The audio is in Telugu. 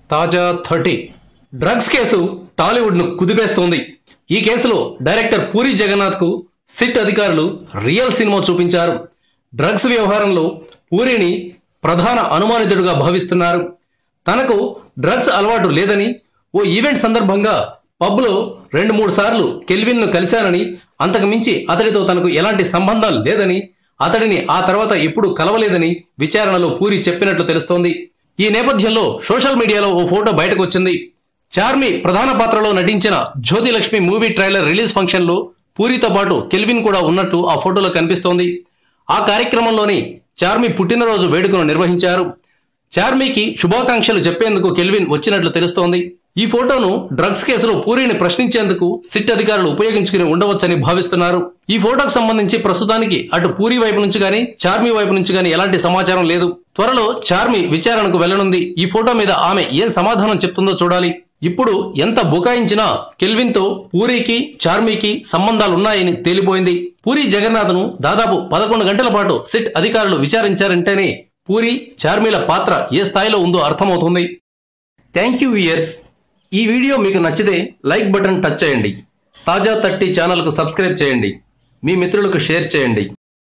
తాజా థర్టీ డ్రగ్స్ కేసు టాలీవుడ్ ను కుదిపేస్తోంది ఈ కేసులో డైరెక్టర్ పూరి జగన్నాథ్ కు సిట్ అధికారులు రియల్ సినిమా చూపించారు డ్రగ్స్ వ్యవహారంలో పూరిని ప్రధాన అనుమానితుడిగా భావిస్తున్నారు తనకు డ్రగ్స్ అలవాటు లేదని ఓ ఈవెంట్ సందర్భంగా పబ్లో రెండు మూడు సార్లు కెల్విన్ ను కలిశానని అంతకు మించి అతడితో తనకు ఎలాంటి సంబంధం లేదని అతడిని ఆ తర్వాత ఎప్పుడూ కలవలేదని విచారణలో పూరి చెప్పినట్లు తెలుస్తోంది ఈ నేపథ్యంలో సోషల్ మీడియాలో ఓ ఫోటో బయటకు వచ్చింది చార్మి ప్రధాన పాత్రలో నటించిన Jyothi Lakshmi movie trailer release function లో పూరితో పాటు కెల్విన్ కూడా ఉన్నట్టు ఆ ఫోటోలో కనిపిస్తోంది ఆ కార్యక్రమంలోని చార్మి పుట్టినరోజు వేడుకను నిర్వహించారు చార్మీకి శుభాకాంక్షలు చెప్పేందుకు కెల్విన్ వచ్చినట్లు తెలుస్తోంది ఈ ఫోటోను డ్రగ్స్ కేసులో పూరిని ప్రశ్నించేందుకు సిట్ అధికారులు ఉపయోగించుకుని ఉండవచ్చని భావిస్తున్నారు ఈ ఫోటోకు సంబంధించి ప్రస్తుతానికి అటు పూరి వైపు నుంచి గానీ చార్మి వైపు నుంచి గానీ ఎలాంటి సమాచారం లేదు త్వరలో చార్మి విచారణకు వెళ్లనుంది ఈ ఫోటో మీద ఆమె ఏం సమాధానం చెప్తుందో చూడాలి ఇప్పుడు ఎంత బుకాయించినా కెల్విన్ తో పూరికి చార్మీకి సంబంధాలున్నాయని తేలిపోయింది పూరి జగన్నాథ్ను దాదాపు పదకొండు గంటల పాటు సిట్ అధికారులు విచారించారంటేనే పూరి చార్మీల పాత్ర ఏ స్థాయిలో ఉందో అర్థమవుతుంది థ్యాంక్ యూ ఇయర్స్ ఈ వీడియో మీకు నచ్చితే లైక్ బటన్ టచ్ చేయండి తాజా థర్టీ ఛానల్కు సబ్స్క్రైబ్ చేయండి మీ మిత్రులకు షేర్ చేయండి